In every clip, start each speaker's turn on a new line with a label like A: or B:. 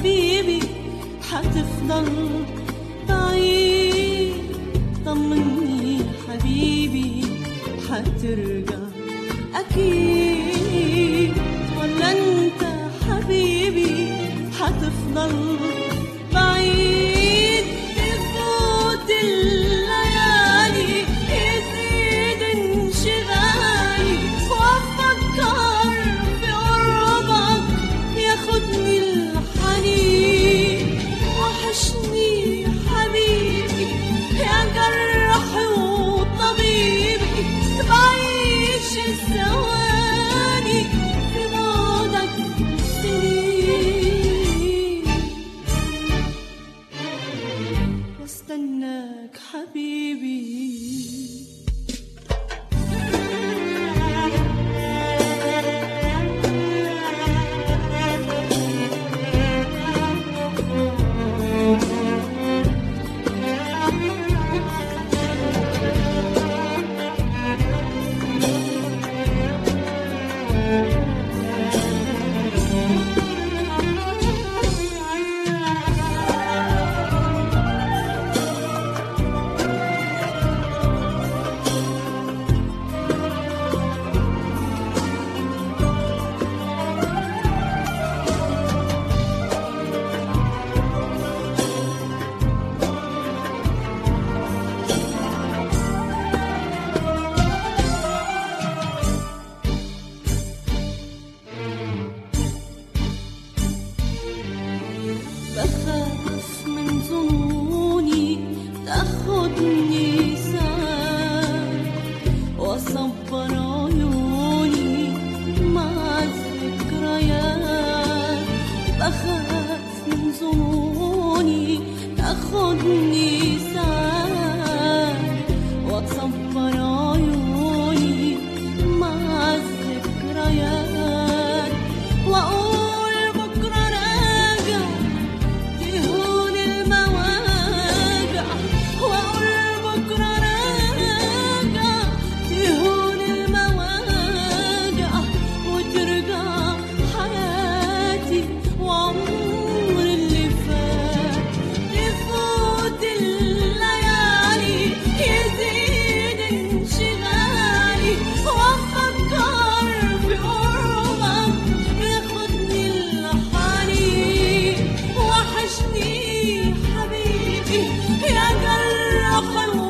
A: حبيبي حتفضل بعيد طمني حبيبي حترجع أكيد ولا أنت حبيبي حتفضل بعيد تفوت الليالي يزيد انشغالي وأفكر في قربك ياخدني الحنين وحشني حبيبي يا جرحي وطبيبي بعيش الثواني في بعدك سنين واستناك حبيبي بخاف من ظنوني تاخدني ساعات واصبر عيوني مع الذكريات بخاف من ظنوني تاخدني ساعات واتصبر عيوني مع الذكريات واقول بكره راجع تهون المواجع واقول بكره راجع تهون المواجع وترجع حياتي وعمر اللي فات تفوت الليالي يزيد انشغالي وافكر في قربك ياخدني الحنين وحشني حبيبي يا جرح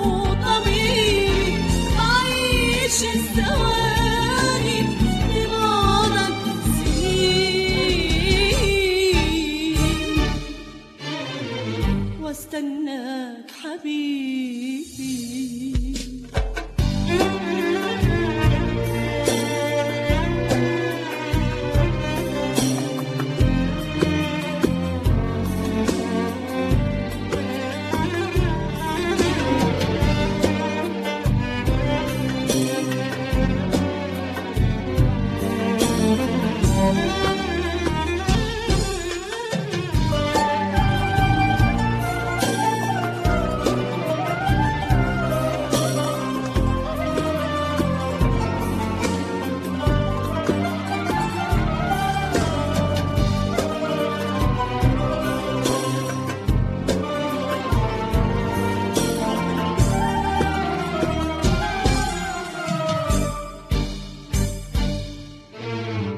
A: وطبيبي عايش الثواني لبعدك سنين واستناك حبيبي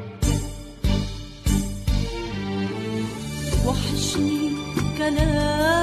A: وحشني كلام